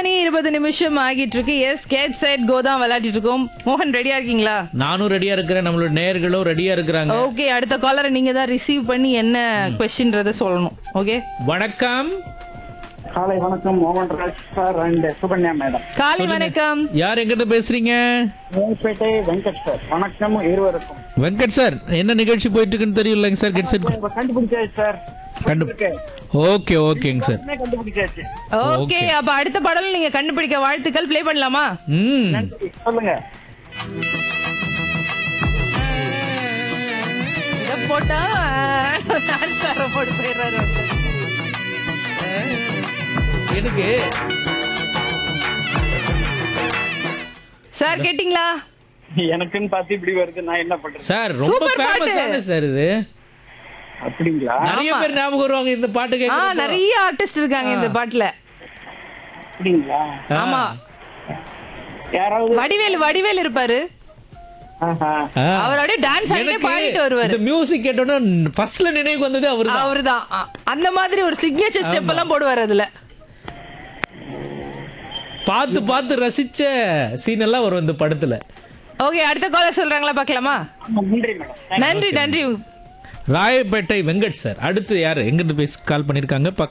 மணி இருபது நிமிஷம் ஆகிட்டு இருக்கு எஸ் கேட் சைட் கோ தான் விளையாடிட்டு இருக்கோம் மோகன் ரெடியா இருக்கீங்களா நானும் ரெடியா இருக்கிறேன் நம்மளோட நேயர்களும் ரெடியா இருக்கிறாங்க ஓகே அடுத்த காலரை நீங்க தான் ரிசீவ் பண்ணி என்ன கொஸ்டின்றத சொல்லணும் ஓகே வணக்கம் காலை வணக்கம் மோகன் Raj sir and Sukanya madam காலை வணக்கம் யார் எங்கிட்ட பேசுறீங்க மேல்பேட்டை வெங்கட் சார் வணக்கம் இருவருக்கும் வெங்கட் சார் என்ன நிகழ்ச்சி போயிட்டு இருக்குன்னு தெரியலங்க சார் கெட் செட் இப்ப கண்டுபிடிச்சாச்சு சார் கண்டு ஓகே ஓகேங்க சார் உடனே கண்டுபிடிச்சாச்சு ஓகே அப்ப அடுத்த பாடல் நீங்க கண்டுபிடிக்க வாழ்த்துக்கள் ப்ளே பண்ணலாமா ம் நன்றி சொல்லுங்க இத போட்டா ஆன்சரை போட்டு போயிடுறாரு எனக்கு சார் கேட்டிங்களா எனக்குன்னு பார்த்து இப்படி வருது நான் என்ன பண்றது சார் ரொம்ப Super பாட்டு. ஃபேமஸான சார் இது அப்படிங்களா நிறைய பேர் ஞாபகம் வருவாங்க இந்த பாட்டு ஆ கேட்க நிறைய ஆர்டிஸ்ட் இருக்காங்க இந்த பாட்டுல அப்படிங்களா ஆமா யாராவது வடிவேலு வடிவேலு இருப்பாரு ஆஹா. அவர் அப்படியே டான்ஸ் ஆடிட்டே பாடிட்டு வருவாரு இந்த மியூசிக் கேட்டோன்னா ஃபர்ஸ்ட்ல நினைவுக்கு வந்தது அவரு அவர்தான் அ- அந்த மாதிரி ஒரு சிக்னேச்சர் ஸ்டெப் எல்லாம் போடுவாரு அதுல பார்த்து பார்த்து ரசிச்ச சீன் எல்லாம் வரும் இந்த படத்துல ஓகே அடுத்த காலர் சொல்றாங்களா பார்க்கலாமா ஆமா, நன்றி மேடம் நன்றி நன்றி ராயப்பேட்டை வெங்கட் சார் அடுத்து யாரு எங்கிருந்து பேசி கால் பண்ணிருக்காங்க